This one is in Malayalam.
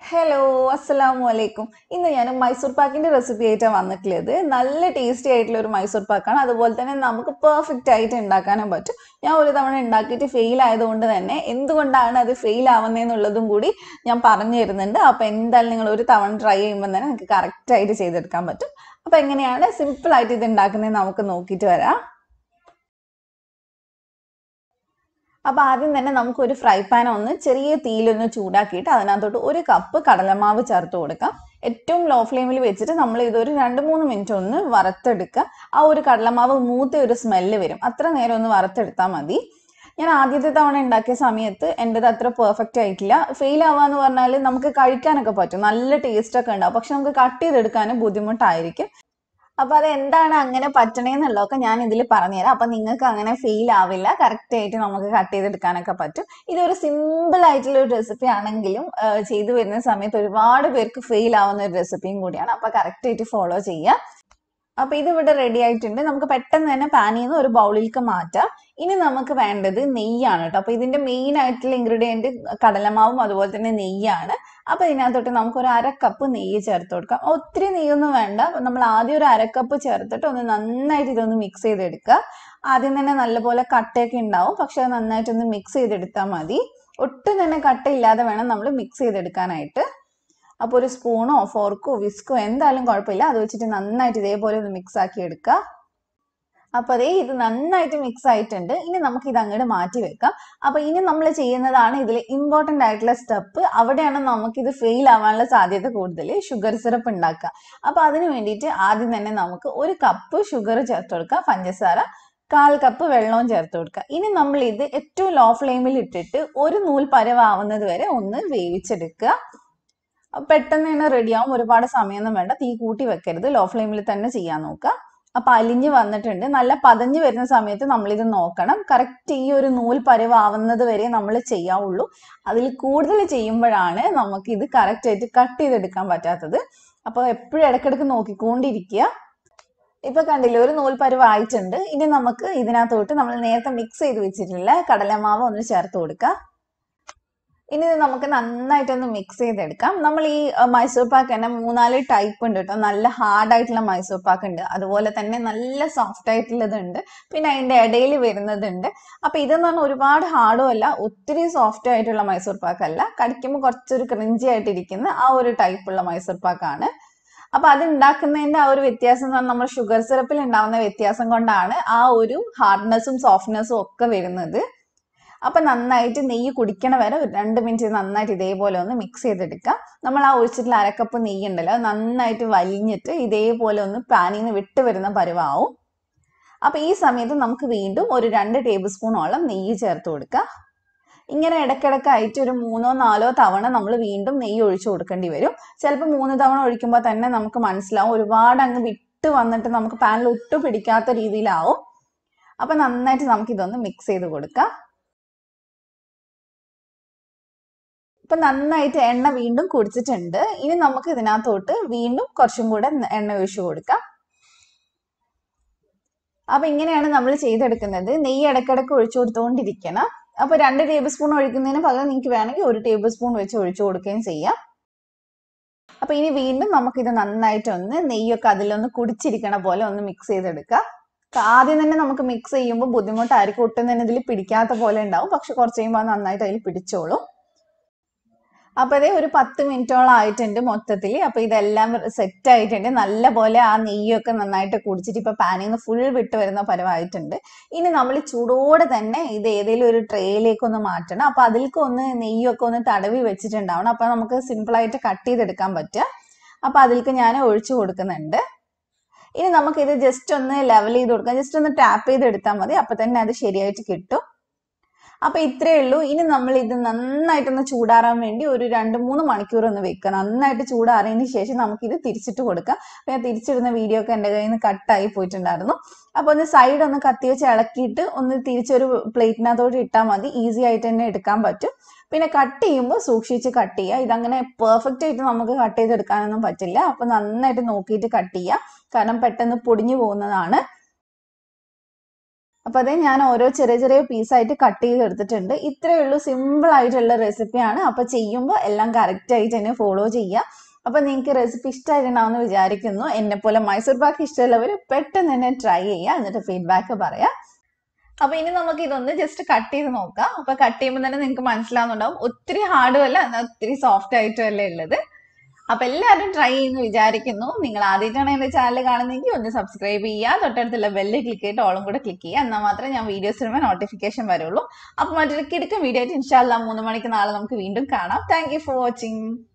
ഹലോ അസ്സലാമു അലൈക്കും ഇന്ന് ഞാൻ മൈസൂർ പാക്കിന്റെ റെസിപ്പി ആയിട്ടാണ് വന്നിട്ടുള്ളത് നല്ല ടേസ്റ്റി ആയിട്ടുള്ള ഒരു മൈസൂർ പാക്കാണ് അതുപോലെ തന്നെ നമുക്ക് പെർഫെക്റ്റ് ആയിട്ട് ഉണ്ടാക്കാനും പറ്റും ഞാൻ ഒരു തവണ ഉണ്ടാക്കിയിട്ട് ഫെയിൽ ആയതുകൊണ്ട് തന്നെ എന്തുകൊണ്ടാണ് അത് ഫെയിൽ ആവുന്നതെന്നുള്ളതും കൂടി ഞാൻ പറഞ്ഞു തരുന്നുണ്ട് അപ്പോൾ എന്തായാലും നിങ്ങൾ ഒരു തവണ ട്രൈ ചെയ്യുമ്പോൾ തന്നെ നിങ്ങൾക്ക് കറക്റ്റ് ആയിട്ട് ചെയ്തെടുക്കാൻ പറ്റും അപ്പോൾ എങ്ങനെയാണ് സിമ്പിൾ ആയിട്ട് ഇത് ഉണ്ടാക്കുന്നത് നമുക്ക് നോക്കിയിട്ട് വരാം അപ്പോൾ ആദ്യം തന്നെ നമുക്ക് ഒരു ഫ്രൈ പാൻ ഒന്ന് ചെറിയ തീയിലൊന്ന് ചൂടാക്കിയിട്ട് അതിനകത്തോട്ട് ഒരു കപ്പ് കടലമാവ് ചേർത്ത് കൊടുക്കാം ഏറ്റവും ലോ ഫ്ലെയിമിൽ വെച്ചിട്ട് നമ്മൾ ഇതൊരു രണ്ട് മൂന്ന് മിനിറ്റ് ഒന്ന് വറുത്തെടുക്കുക ആ ഒരു കടലമാവ് മൂത്ത ഒരു സ്മെല്ല് വരും അത്ര നേരം ഒന്ന് വറുത്തെടുത്താൽ മതി ഞാൻ ആദ്യത്തെ തവണ ഉണ്ടാക്കിയ സമയത്ത് എൻ്റെത് അത്ര പെർഫെക്റ്റ് ആയിട്ടില്ല ഫെയിൽ ആവാന്ന് പറഞ്ഞാൽ നമുക്ക് കഴിക്കാനൊക്കെ പറ്റും നല്ല ടേസ്റ്റ് ഒക്കെ ഉണ്ടാവും പക്ഷെ നമുക്ക് കട്ട് ചെയ്തെടുക്കാനും ബുദ്ധിമുട്ടായിരിക്കും അപ്പൊ അത് എന്താണ് അങ്ങനെ പറ്റണേന്നുള്ളതൊക്കെ ഞാൻ ഇതിൽ പറഞ്ഞുതരാം അപ്പൊ നിങ്ങൾക്ക് അങ്ങനെ ഫെയിൽ ആവില്ല കറക്റ്റ് ആയിട്ട് നമുക്ക് കട്ട് ചെയ്തെടുക്കാനൊക്കെ പറ്റും ഇതൊരു സിമ്പിൾ ആയിട്ടുള്ള ഒരു റെസിപ്പി ആണെങ്കിലും ചെയ്തു വരുന്ന സമയത്ത് ഒരുപാട് പേർക്ക് ഫെയിൽ ആവുന്ന ഒരു റെസിപ്പിയും കൂടിയാണ് അപ്പൊ കറക്റ്റ് ആയിട്ട് ഫോളോ ചെയ്യുക അപ്പൊ ഇത് ഇവിടെ റെഡി ആയിട്ടുണ്ട് നമുക്ക് പെട്ടെന്ന് തന്നെ പാനിൽ നിന്ന് ഒരു ബൗളിലേക്ക് മാറ്റാം ഇനി നമുക്ക് വേണ്ടത് നെയ്യാണ് കേട്ടോ അപ്പൊ ഇതിന്റെ മെയിൻ ആയിട്ടുള്ള ഇൻഗ്രീഡിയന്റ് കടലമാവും അതുപോലെ തന്നെ നെയ്യാണ് അപ്പൊ ഇതിനകത്തോട്ട് നമുക്ക് ഒരു അര കപ്പ് നെയ്യ് ചേർത്ത് കൊടുക്കാം ഒത്തിരി നെയ്യൊന്നും വേണ്ട നമ്മൾ ആദ്യം ഒരു അര കപ്പ് ചേർത്തിട്ട് ഒന്ന് നന്നായിട്ട് ഇതൊന്ന് മിക്സ് ചെയ്തെടുക്കുക ആദ്യം തന്നെ നല്ലപോലെ കട്ടയൊക്കെ ഉണ്ടാവും പക്ഷെ അത് നന്നായിട്ടൊന്ന് മിക്സ് ചെയ്തെടുത്താൽ മതി ഒട്ടും തന്നെ കട്ട ഇല്ലാതെ വേണം നമ്മൾ മിക്സ് ചെയ്തെടുക്കാനായിട്ട് അപ്പോൾ ഒരു സ്പൂണോ ഫോർക്കോ വിസ്കോ എന്തായാലും കുഴപ്പമില്ല അത് വെച്ചിട്ട് നന്നായിട്ട് ഇതേപോലെ ഒന്ന് മിക്സ് ആക്കി എടുക്കുക അപ്പോൾ അതേ ഇത് നന്നായിട്ട് മിക്സ് ആയിട്ടുണ്ട് ഇനി നമുക്ക് ഇത് അങ്ങോട്ട് മാറ്റി വെക്കാം അപ്പോൾ ഇനി നമ്മൾ ചെയ്യുന്നതാണ് ഇതിൽ ഇമ്പോർട്ടൻ്റ് ആയിട്ടുള്ള സ്റ്റെപ്പ് അവിടെയാണ് നമുക്കിത് ഫെയിൽ ആവാനുള്ള സാധ്യത കൂടുതൽ ഷുഗർ സിറപ്പ് ഉണ്ടാക്കുക അപ്പോൾ അതിന് വേണ്ടിയിട്ട് ആദ്യം തന്നെ നമുക്ക് ഒരു കപ്പ് ഷുഗർ ചേർത്ത് കൊടുക്കുക പഞ്ചസാര കാൽ കപ്പ് വെള്ളവും ചേർത്ത് കൊടുക്കുക ഇനി നമ്മൾ ഇത് ഏറ്റവും ലോ ഫ്ലെയിമിൽ ഇട്ടിട്ട് ഒരു നൂൽ പരവാവുന്നത് വരെ ഒന്ന് വേവിച്ചെടുക്കുക പെട്ടെന്ന് തന്നെ റെഡിയാവും ഒരുപാട് സമയമൊന്നും വേണ്ട തീ കൂട്ടി വെക്കരുത് ലോ ഫ്ലെയിമിൽ തന്നെ ചെയ്യാൻ നോക്കുക അപ്പൊ അലിഞ്ഞ് വന്നിട്ടുണ്ട് നല്ല പതഞ്ഞ് വരുന്ന സമയത്ത് നമ്മളിത് നോക്കണം കറക്റ്റ് ഈ ഒരു നൂൽ പരുവാവുന്നത് വരെ നമ്മൾ ചെയ്യാവുള്ളൂ അതിൽ കൂടുതൽ ചെയ്യുമ്പോഴാണ് നമുക്ക് ഇത് കറക്റ്റ് ആയിട്ട് കട്ട് ചെയ്തെടുക്കാൻ പറ്റാത്തത് അപ്പോൾ എപ്പോഴും ഇടയ്ക്കിടയ്ക്ക് നോക്കിക്കൊണ്ടിരിക്കുക ഇപ്പൊ കണ്ടില്ലേ ഒരു നൂൽ പരുവായിട്ടുണ്ട് ഇനി നമുക്ക് ഇതിനകത്തോട്ട് നമ്മൾ നേരത്തെ മിക്സ് ചെയ്ത് വെച്ചിട്ടുള്ള കടലമാവ് ഒന്ന് ചേർത്ത് കൊടുക്കുക ഇനി ഇത് നമുക്ക് നന്നായിട്ടൊന്ന് മിക്സ് ചെയ്തെടുക്കാം നമ്മൾ ഈ മൈസൂർ പാക്ക് തന്നെ മൂന്നാല് ടൈപ്പ് ഉണ്ട് കേട്ടോ നല്ല ഹാർഡ് ആയിട്ടുള്ള മൈസൂർ പാക്ക് ഉണ്ട് അതുപോലെ തന്നെ നല്ല സോഫ്റ്റ് ആയിട്ടുള്ളതുണ്ട് പിന്നെ അതിന്റെ ഇടയിൽ വരുന്നതുണ്ട് അപ്പൊ ഇതെന്ന് പറഞ്ഞാൽ ഒരുപാട് ഹാർഡും അല്ല ഒത്തിരി സോഫ്റ്റ് ആയിട്ടുള്ള മൈസൂർ പാക്ക് അല്ല കടിക്കുമ്പോൾ കുറച്ചൊരു ക്രിഞ്ചി ആയിട്ടിരിക്കുന്ന ആ ഒരു ടൈപ്പുള്ള മൈസൂർ പാക്കാണ് അപ്പൊ അത് ഉണ്ടാക്കുന്നതിന്റെ ആ ഒരു വ്യത്യാസം എന്ന് പറഞ്ഞാൽ നമ്മൾ ഷുഗർ സിറപ്പിൽ ഉണ്ടാവുന്ന വ്യത്യാസം കൊണ്ടാണ് ആ ഒരു ഹാർഡ്നെസ്സും സോഫ്റ്റ്നെസ്സും ഒക്കെ വരുന്നത് അപ്പൊ നന്നായിട്ട് നെയ്യ് കുടിക്കണ വരെ ഒരു രണ്ട് മിനിറ്റ് നന്നായിട്ട് ഇതേപോലെ ഒന്ന് മിക്സ് ചെയ്തെടുക്കുക നമ്മൾ ആ ഒഴിച്ചിട്ടുള്ള അരക്കപ്പ് നെയ്യ് ഉണ്ടല്ലോ അത് നന്നായിട്ട് വലിഞ്ഞിട്ട് ഇതേപോലെ ഒന്ന് പാനിൽ നിന്ന് വിട്ട് വരുന്ന പരുവാവും അപ്പൊ ഈ സമയത്ത് നമുക്ക് വീണ്ടും ഒരു രണ്ട് ടേബിൾ സ്പൂണോളം നെയ്യ് ചേർത്ത് കൊടുക്കുക ഇങ്ങനെ ഇടയ്ക്കിടയ്ക്കായിട്ട് ഒരു മൂന്നോ നാലോ തവണ നമ്മൾ വീണ്ടും നെയ്യ് ഒഴിച്ചു കൊടുക്കേണ്ടി വരും ചിലപ്പോൾ മൂന്ന് തവണ ഒഴിക്കുമ്പോൾ തന്നെ നമുക്ക് മനസ്സിലാവും ഒരുപാട് അങ്ങ് വിട്ട് വന്നിട്ട് നമുക്ക് പാനിൽ ഒട്ടും പിടിക്കാത്ത രീതിയിലാവും അപ്പൊ നന്നായിട്ട് നമുക്ക് ഇതൊന്ന് മിക്സ് ചെയ്ത് കൊടുക്കാം ഇപ്പൊ നന്നായിട്ട് എണ്ണ വീണ്ടും കുടിച്ചിട്ടുണ്ട് ഇനി നമുക്ക് ഇതിനകത്തോട്ട് വീണ്ടും കുറച്ചും കൂടെ എണ്ണ ഒഴിച്ചു കൊടുക്കാം അപ്പൊ ഇങ്ങനെയാണ് നമ്മൾ ചെയ്തെടുക്കുന്നത് നെയ്യ് ഇടയ്ക്കിടയ്ക്ക് ഒഴിച്ചു കൊടുത്തുകൊണ്ടിരിക്കണം അപ്പൊ രണ്ട് ടേബിൾ സ്പൂൺ ഒഴിക്കുന്നതിന് പകരം നിങ്ങൾക്ക് വേണമെങ്കിൽ ഒരു ടേബിൾ സ്പൂൺ വെച്ച് ഒഴിച്ചു കൊടുക്കുകയും ചെയ്യാം അപ്പൊ ഇനി വീണ്ടും നമുക്കിത് നന്നായിട്ടൊന്ന് നെയ്യൊക്കെ അതിലൊന്ന് കുടിച്ചിരിക്കണ പോലെ ഒന്ന് മിക്സ് ചെയ്തെടുക്കാം ആദ്യം തന്നെ നമുക്ക് മിക്സ് ചെയ്യുമ്പോൾ ബുദ്ധിമുട്ടായിരിക്കും ഒട്ടും തന്നെ ഇതിൽ പിടിക്കാത്ത പോലെ ഉണ്ടാവും പക്ഷെ കുറച്ച് കഴിയുമ്പോൾ നന്നായിട്ട് അതിൽ പിടിച്ചോളും അപ്പൊ അതേ ഒരു പത്ത് മിനിറ്റോളം ആയിട്ടുണ്ട് മൊത്തത്തിൽ അപ്പൊ ഇതെല്ലാം സെറ്റ് ആയിട്ടുണ്ട് നല്ല പോലെ ആ നെയ്യൊക്കെ നന്നായിട്ട് കുടിച്ചിട്ട് ഇപ്പൊ പാനിൽ നിന്ന് ഫുൾ വിട്ട് വരുന്ന പരമായിട്ടുണ്ട് ഇനി നമ്മൾ ചൂടോടെ തന്നെ ഇത് ഏതെങ്കിലും ഒരു ട്രേയിലേക്ക് ഒന്ന് മാറ്റണം അപ്പൊ അതിലേക്ക് ഒന്ന് നെയ്യൊക്കെ ഒന്ന് തടവി വെച്ചിട്ടുണ്ടാവണം അപ്പൊ നമുക്ക് സിമ്പിൾ ആയിട്ട് കട്ട് ചെയ്തെടുക്കാൻ പറ്റുക അപ്പൊ അതിലേക്ക് ഞാൻ ഒഴിച്ചു കൊടുക്കുന്നുണ്ട് ഇനി നമുക്ക് ഇത് ജസ്റ്റ് ഒന്ന് ലെവൽ ചെയ്ത് കൊടുക്കാം ജസ്റ്റ് ഒന്ന് ടാപ്പ് ചെയ്ത് എടുത്താൽ മതി അപ്പൊ തന്നെ അത് ശരിയായിട്ട് കിട്ടും അപ്പൊ ഇത്രയേ ഉള്ളൂ ഇനി നമ്മൾ ഇത് നന്നായിട്ടൊന്ന് ചൂടാറാൻ വേണ്ടി ഒരു രണ്ട് മൂന്ന് മണിക്കൂർ ഒന്ന് വെക്കുക നന്നായിട്ട് ചൂടാറിയതിന് ശേഷം നമുക്ക് ഇത് തിരിച്ചിട്ട് കൊടുക്കാം അപ്പൊ ഞാൻ തിരിച്ചിടുന്ന വീഡിയോ ഒക്കെ എൻ്റെ കയ്യിൽ നിന്ന് കട്ടായി പോയിട്ടുണ്ടായിരുന്നു അപ്പൊ ഒന്ന് സൈഡ് ഒന്ന് കത്തി വെച്ച് ഇളക്കിയിട്ട് ഒന്ന് തിരിച്ചൊരു പ്ലേറ്റിനകത്തോട്ട് ഇട്ടാൽ മതി ഈസി ആയിട്ട് തന്നെ എടുക്കാൻ പറ്റും പിന്നെ കട്ട് ചെയ്യുമ്പോൾ സൂക്ഷിച്ച് കട്ട് ചെയ്യുക ഇതങ്ങനെ പെർഫെക്റ്റ് ആയിട്ട് നമുക്ക് കട്ട് ചെയ്തെടുക്കാനൊന്നും പറ്റില്ല അപ്പൊ നന്നായിട്ട് നോക്കിയിട്ട് കട്ട് ചെയ്യുക കാരണം പെട്ടെന്ന് പൊടിഞ്ഞു പോകുന്നതാണ് അപ്പൊ അതേ ഞാൻ ഓരോ ചെറിയ ചെറിയ പീസായിട്ട് കട്ട് ചെയ്ത് എടുത്തിട്ടുണ്ട് ഇത്രയേ ഉള്ളൂ സിമ്പിൾ ആയിട്ടുള്ള റെസിപ്പിയാണ് അപ്പൊ ചെയ്യുമ്പോൾ എല്ലാം കറക്റ്റ് ആയിട്ട് തന്നെ ഫോളോ ചെയ്യുക അപ്പൊ നിങ്ങൾക്ക് റെസിപ്പി ഇഷ്ടമായിട്ടുണ്ടാവുമെന്ന് വിചാരിക്കുന്നു എന്നെ പോലെ മൈസൂർ പാക്ക് ഇഷ്ടമുള്ളവർ പെട്ടെന്ന് തന്നെ ട്രൈ ചെയ്യുക എന്നിട്ട് ഫീഡ്ബാക്ക് പറയാം അപ്പൊ ഇനി നമുക്ക് ഇതൊന്ന് ജസ്റ്റ് കട്ട് ചെയ്ത് നോക്കാം അപ്പൊ കട്ട് ചെയ്യുമ്പോൾ തന്നെ നിങ്ങൾക്ക് മനസ്സിലാവുന്നുണ്ടാവും ഒത്തിരി ഹാർഡും അല്ല എന്നാൽ ഒത്തിരി സോഫ്റ്റ് ആയിട്ടും അല്ലേ ഉള്ളത് അപ്പൊ എല്ലാവരും ട്രൈ ചെയ്യുന്നു വിചാരിക്കുന്നു നിങ്ങൾ ആദ്യമായിട്ടാണ് എന്റെ ചാനൽ കാണുന്നതെങ്കിൽ ഒന്ന് സബ്സ്ക്രൈബ് ചെയ്യുക തൊട്ടടുത്തുള്ള ബെല്ല് ക്ലിക്ക് ചെയ്തിട്ട് ഓളും കൂടെ ക്ലിക്ക് ചെയ്യുക എന്നാൽ മാത്രമേ ഞാൻ വീഡിയോസ് ഇടുമ്പോൾ നോട്ടിഫിക്കേഷൻ വരുള്ളൂ അപ്പൊ മറ്റൊരു കിടക്കും വീഡിയോ ആയിട്ട് ഇൻഷാല്ല മൂന്ന് മണിക്ക് നാളെ നമുക്ക് വീണ്ടും കാണാം താങ്ക് യു ഫോർ വാച്ചിങ്